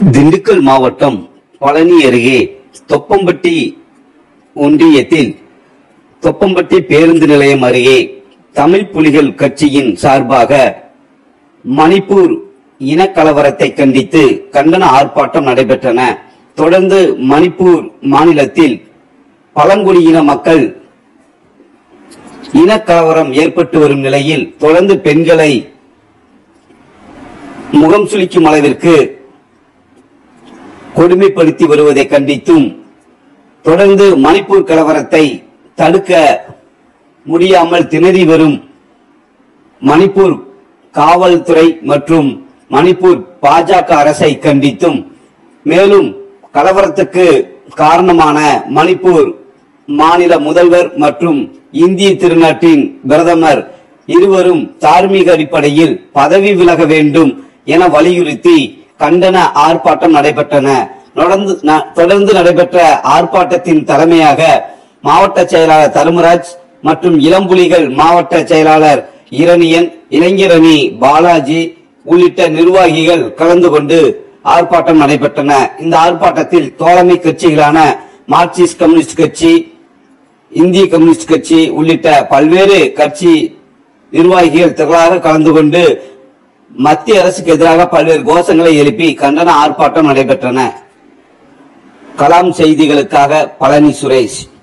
திண்டுக்கல் மாவட்டம் பழனி அருகே தொப்பம்பட்டி ஒன்றியத்தில் தொப்பம்பட்டி பேருந்து நிலையம் அருகே தமிழ் புலிகள் கட்சியின் சார்பாக மணிப்பூர் இனக்கலவரத்தை கண்டித்து கண்டன ஆர்ப்பாட்டம் நடைபெற்றன தொடர்ந்து மணிப்பூர் மாநிலத்தில் பழங்குடியின மக்கள் இனக்கலவரம் ஏற்பட்டு வரும் நிலையில் தொடர்ந்து பெண்களை முகம் சுளிக்கும் அளவிற்கு கொடுமைப்படுத்தி வருவதை கண்டித்தும் தொடர்ந்து மணிப்பூர் கலவரத்தை தடுக்க முடியாமல் திணறி வரும் மணிப்பூர் காவல்துறை மற்றும் மணிப்பூர் பாஜக அரசை கண்டித்தும் மேலும் கலவரத்துக்கு காரணமான மணிப்பூர் மாநில முதல்வர் மற்றும் இந்திய திருநாட்டின் பிரதமர் இருவரும் தார்மீக அடிப்படையில் பதவி விலக வேண்டும் என வலியுறுத்தி கண்டன ஆர்ப்பாட்டம் நடைபெற்றன தொடர்ந்து ந- தொடர்ந்து நடைபெற்ற ஆர்ப்பாட்டத்தின் தலைமையாக மாவட்ட செயலாளர் தருமராஜ் மற்றும் இளம்புலிகள் மாவட்ட செயலாளர் இரணியன் இளைஞரணி பாலாஜி உள்ளிட்ட நிர்வாகிகள் கலந்து கொண்டு ஆர்ப்பாட்டம் நடைபெற்றன இந்த ஆர்ப்பாட்டத்தில் தோழமை கட்சிகளான மார்க்சிஸ்ட் கம்யூனிஸ்ட் கட்சி இந்திய கம்யூனிஸ்ட் கட்சி உள்ளிட்ட பல்வேறு கட்சி நிர்வாகிகள் திரளாக கலந்து கொண்டு மத்திய அரசுக்கு எதிராக பல்வேறு கோஷங்களை எழுப்பி கண்டன ஆர்ப்பாட்டம் நடைபெற்றன கலாம் செய்திகளுக்காக பழனி சுரேஷ்